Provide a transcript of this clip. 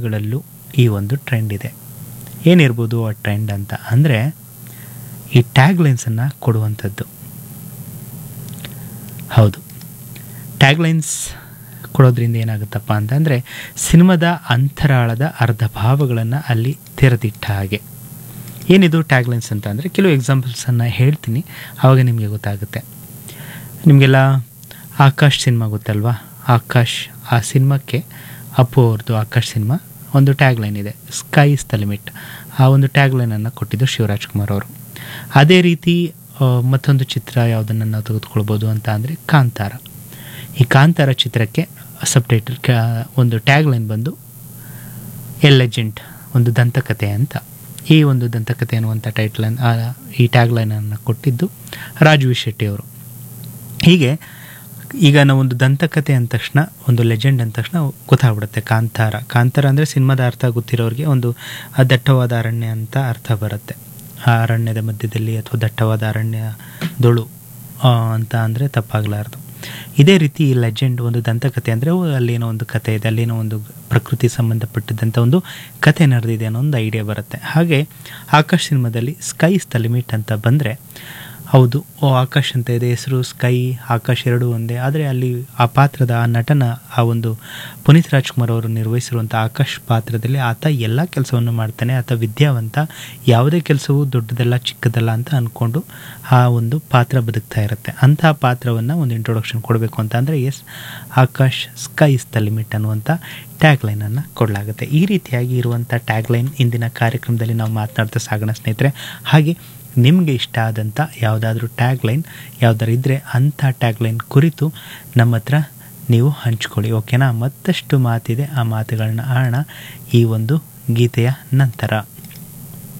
ಗಳಲ್ಲೂ ಈ ಒಂದು ಟ್ರೆಂಡ್ ಇದೆ ಏನಿರ್ಬೋದು ಆ ಟ್ರೆಂಡ್ ಅಂತ ಅಂದರೆ ಈ ಟ್ಯಾಗ್ ಲೈನ್ಸನ್ನು ಕೊಡುವಂಥದ್ದು ಹೌದು ಟ್ಯಾಗ್ ಲೈನ್ಸ್ ಕೊಡೋದ್ರಿಂದ ಏನಾಗುತ್ತಪ್ಪ ಅಂತಂದರೆ ಸಿನಿಮಾದ ಅಂತರಾಳದ ಅರ್ಧ ಭಾವಗಳನ್ನು ಅಲ್ಲಿ ತೆರೆದಿಟ್ಟ ಹಾಗೆ ಏನಿದು ಟ್ಯಾಗ್ ಲೈನ್ಸ್ ಅಂತ ಅಂದರೆ ಕೆಲವು ಎಕ್ಸಾಂಪಲ್ಸನ್ನು ಹೇಳ್ತೀನಿ ಆವಾಗ ನಿಮಗೆ ಗೊತ್ತಾಗುತ್ತೆ ನಿಮಗೆಲ್ಲ ಆಕಾಶ್ ಸಿನಿಮಾ ಗೊತ್ತಲ್ವಾ ಆಕಾಶ್ ಆ ಸಿನಿಮಾಕ್ಕೆ ಅಪ್ಪು ಅವ್ರದ್ದು ಆಕಾಶ್ ಸಿನಿಮಾ ಒಂದು ಟ್ಯಾಗ್ ಲೈನ್ ಇದೆ ಸ್ಕೈ ಇಸ್ ದ ಲಿಮಿಟ್ ಆ ಒಂದು ಟ್ಯಾಗ್ ಲೈನನ್ನು ಕೊಟ್ಟಿದ್ದು ಶಿವರಾಜ್ ಕುಮಾರ್ ಅವರು ಅದೇ ರೀತಿ ಆ, ಮತ್ತೊಂದು ಚಿತ್ರ ಯಾವುದನ್ನು ನಾವು ತೆಗೆದುಕೊಳ್ಬೋದು ಅಂತ ಅಂದರೆ ಕಾಂತಾರ ಈ ಕಾಂತಾರ ಚಿತ್ರಕ್ಕೆ ಸಬ್ ಟೈಟಲ್ ಒಂದು ಟ್ಯಾಗ್ ಲೈನ್ ಬಂದು ಎ ಲೆಜೆಂಡ್ ಒಂದು ದಂತಕಥೆ ಅಂತ ಈ ಒಂದು ದಂತಕಥೆ ಅನ್ನುವಂಥ ಟೈಟ್ಲ್ ಈ ಟ್ಯಾಗ್ ಲೈನನ್ನು ಕೊಟ್ಟಿದ್ದು ರಾಜು ವಿ ಶೆಟ್ಟಿ ಅವರು ಹೀಗೆ ಈಗ ನಾವು ಒಂದು ದಂತಕಥೆ ಅಂದ ತಕ್ಷಣ ಒಂದು ಲೆಜೆಂಡ್ ಅಂದ ತಕ್ಷಣ ಗೊತ್ತಾಗ್ಬಿಡುತ್ತೆ ಕಾಂತಾರ ಕಾಂತಾರ ಅಂದರೆ ಸಿನಿಮಾದ ಅರ್ಥ ಗೊತ್ತಿರೋರಿಗೆ ಒಂದು ಆ ದಟ್ಟವಾದ ಅರಣ್ಯ ಅಂತ ಅರ್ಥ ಬರುತ್ತೆ ಆ ಅರಣ್ಯದ ಮಧ್ಯದಲ್ಲಿ ಅಥವಾ ದಟ್ಟವಾದ ಅರಣ್ಯದೊಳು ಆ, ಅಂತ ಅಂದರೆ ತಪ್ಪಾಗಲಾರ್ದು ಇದೇ ರೀತಿ ಈ ಲೆಜೆಂಡ್ ಒಂದು ದಂತಕಥೆ ಅಂದರೆ ಅಲ್ಲೇನೋ ಒಂದು ಕಥೆ ಇದೆ ಅಲ್ಲೇನೋ ಒಂದು ಪ್ರಕೃತಿ ಸಂಬಂಧಪಟ್ಟಿದ್ದಂಥ ಒಂದು ಕಥೆ ನಡೆದಿದೆ ಅನ್ನೋ ಒಂದು ಐಡಿಯಾ ಬರುತ್ತೆ ಹಾಗೆ ಆಕಾಶ್ ಸಿನಿಮಾದಲ್ಲಿ ಸ್ಕೈಸ್ ದ ಲಿಮಿಟ್ ಅಂತ ಬಂದರೆ ಹೌದು ಓ ಆಕಾಶ್ ಅಂತ ಇದೆ ಹೆಸರು ಸ್ಕೈ ಆಕಾಶ್ ಎರಡೂ ಒಂದೇ ಆದರೆ ಅಲ್ಲಿ ಆ ಪಾತ್ರದ ಆ ನಟನ ಆ ಒಂದು ಪುನೀತ್ ರಾಜ್ಕುಮಾರ್ ಅವರು ನಿರ್ವಹಿಸಿರುವಂಥ ಆಕಾಶ್ ಪಾತ್ರದಲ್ಲಿ ಆತ ಎಲ್ಲ ಕೆಲಸವನ್ನು ಮಾಡ್ತಾನೆ ಆತ ವಿದ್ಯಾವಂತ ಯಾವುದೇ ಕೆಲಸವೂ ದೊಡ್ಡದಲ್ಲ ಚಿಕ್ಕದಲ್ಲ ಅಂತ ಅಂದ್ಕೊಂಡು ಆ ಒಂದು ಪಾತ್ರ ಬದುಕ್ತಾ ಇರುತ್ತೆ ಅಂತಹ ಪಾತ್ರವನ್ನು ಒಂದು ಇಂಟ್ರೊಡಕ್ಷನ್ ಕೊಡಬೇಕು ಅಂತ ಅಂದರೆ yes Akash sky is the limit ಅನ್ನುವಂಥ ಟ್ಯಾಗ್ ಲೈನನ್ನು ಕೊಡಲಾಗುತ್ತೆ ಈ ರೀತಿಯಾಗಿ ಇರುವಂಥ ಟ್ಯಾಗ್ ಲೈನ್ ಇಂದಿನ ಕಾರ್ಯಕ್ರಮದಲ್ಲಿ ನಾವು ಮಾತನಾಡ್ತಾ ಸಾಗೋಣ ಸ್ನೇಹಿತರೆ ಹಾಗೆ ನಿಮಗೆ ಇಷ್ಟ ಆದಂಥ ಯಾವುದಾದ್ರೂ ಟ್ಯಾಗ್ ಲೈನ್ ಯಾವ್ದಾರು ಇದ್ದರೆ ಅಂಥ ಟ್ಯಾಗ್ ಲೈನ್ ಕುರಿತು ನಮ್ಮ ಹತ್ರ ನೀವು ಹಂಚ್ಕೊಳ್ಳಿ ಓಕೆನಾ ಮತ್ತಷ್ಟು ಮಾತಿದೆ ಆ ಮಾತುಗಳನ್ನ ಆಡೋಣ ಈ ಒಂದು ಗೀತೆಯ ನಂತರ